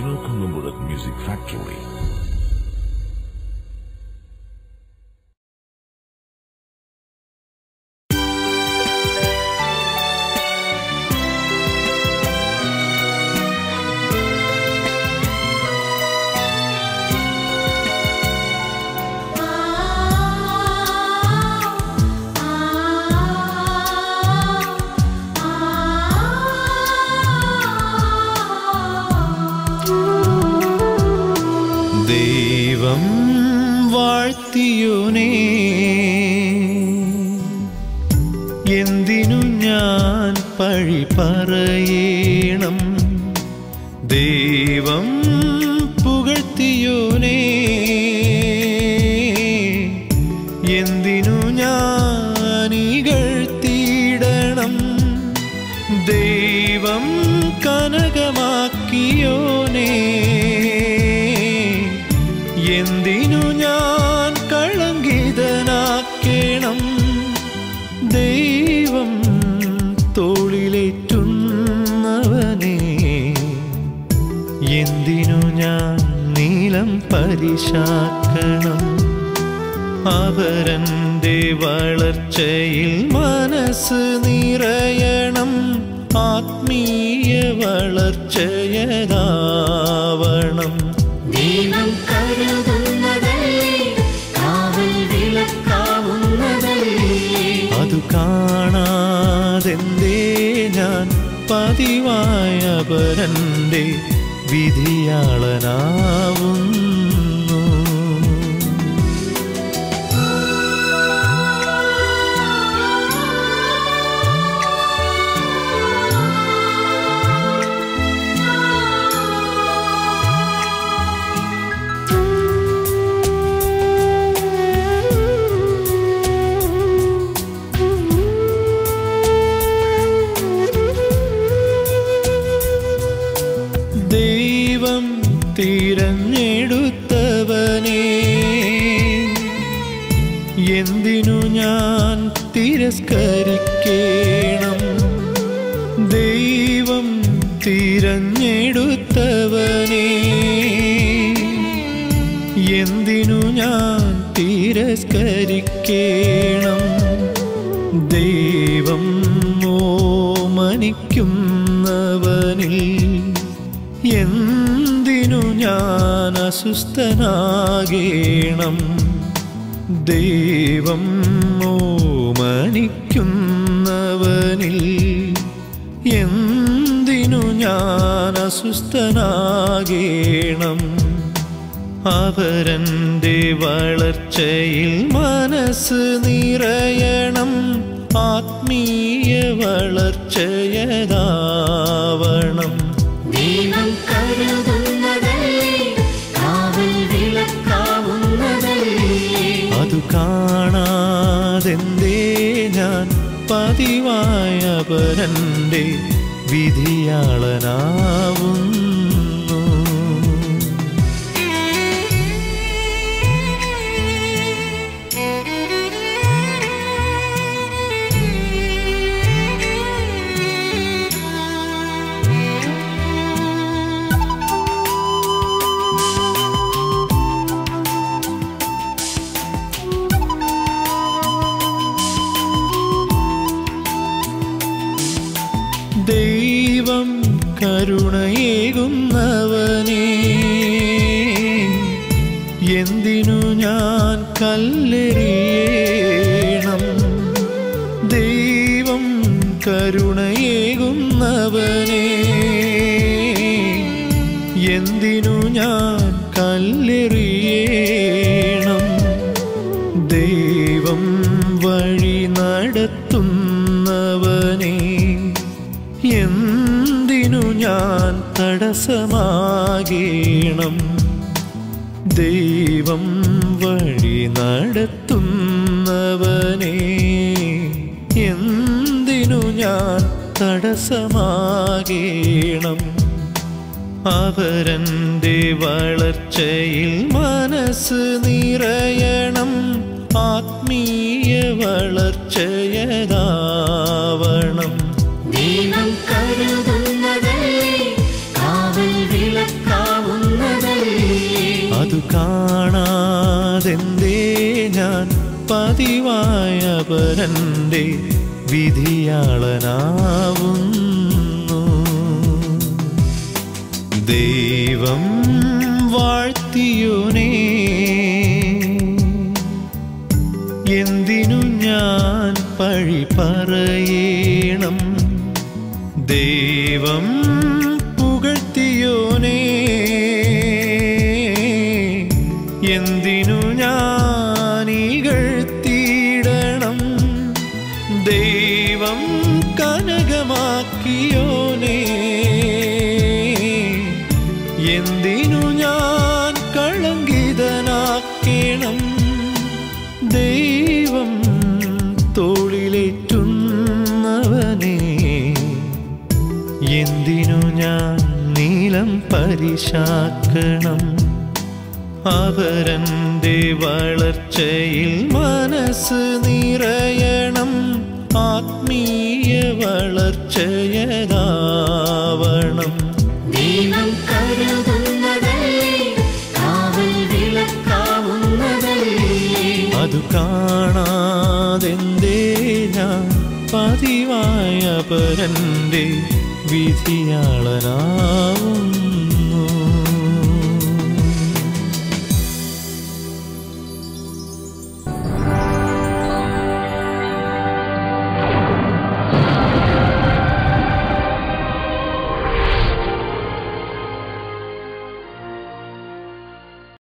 Dino Columburat Music Factory. ദൈവം വാഴ്ത്തിയോനേ എന്തിനു ഞാൻ പഴി പറയണം ദൈവം പുകഴ്ത്തിയോനേ എന്തിനു ഞാൻ ഇകഴ്ത്തിയിടണം ദൈവം കനകമാക്കിയോനേ എന്തിനു ഞാൻ കളങ്കിതനാക്കേണം ദൈവം തോളിലേറ്റുന്നവനേ എന്തിനു ഞാൻ നീലം പരിശാക്കണം അവരൻ്റെ വളർച്ചയിൽ മനസ്സ് നിറയണം ആത്മീയ വളർച്ചയതാവണം ദൈവം കരുതുന്നതല്ലേ കാവൽ വിളക്കാവുന്നതല്ലേ അതു കാണാതെന്തേ ഞാൻ പതിവായ പരന്റെ വിധിയാളനാവുന്നു ദൈവം തിരഞ്ഞെടുത്തവനെ എന്തിനു ഞാൻ തിരസ്കരിക്കണം ദൈവം തിരഞ്ഞെടുത്തവനെ എന്തിനു ഞാൻ തിരസ്കരിക്കണം ദൈവം ഓമനിക്കുന്നവനിൽ എന്തിനു ഞാൻ അസ്വസ്ഥനാകേണം ദൈവം ഓമനിക്കുന്നവനിൽ എന്തിനു ഞാൻ അസ്വസ്ഥനാകേണം അവരൻ്റെ വളർച്ചയിൽ മനസ്സ് നിറയണം ആത്മീയ വളർച്ചയതാവണം ദൈവം കരുതുന്നതല്ലേ കാവൽ വിളക്കാവുന്നതല്ലേ അതു കാണാതെന്തേ ഞാൻ പതിവായ പരന്റെ വിധിയാളനാവുന്നു ദൈവം കരുണയേകുന്നവനേ എന്തിനു ഞാൻ കല്ലെറിയണം ദൈവം കരുണയേകുന്നവനേ എന്തിനു ഞാൻ കല്ലെറിയണം ദൈവം വഴി നടത്തുന്നവനേ എന്തിനു ഞാൻ തടസ്സമാകേണം ദൈവം വഴി നടത്തുന്നവനേ എന്തിനു ഞാൻ തടസ്സമാകേണം അവരൻ്റെ വളർച്ചയിൽ മനസ്സ് നിറയണം ആത്മീയ വളർച്ചയതാവണം ദൈവം കരുതുന്നതല്ലേ കാവൽ വിളക്കാവുന്നതല്ലേ കാണാതെന്തേ ഞാൻ പതിവായ പരന്റെ വിധിയാളനാവുന്നു ദൈവം വാഴ്ത്തിയോനേ എന്തിനു ഞാൻ പഴി പറയണം ദൈവം പുകഴ്ത്തിയോനേ എന്തിനു ഞാൻ ഇകഴ്ത്തിയിടണം ദൈവം കനകമാക്കിയോനേ എന്തിനു ഞാൻ കളങ്കിതനാക്കണം ദൈവം തോളിലേറ്റുന്നവനേ എന്തിനു ഞാൻ നീലം പരിശാക്കണം അവരൻ്റെ വളർച്ചയിൽ മനസ്സ് നിറയണം ആത്മീയ വളർച്ചയതാവണം ദൈവം കരുതുന്നതല്ലേ കാവൽ വിളക്കാവുന്നതല്ലേ അതു കാണാതെന്തേ ഞാൻ പതിവായ പരന്റെ വിധിയാളനാവും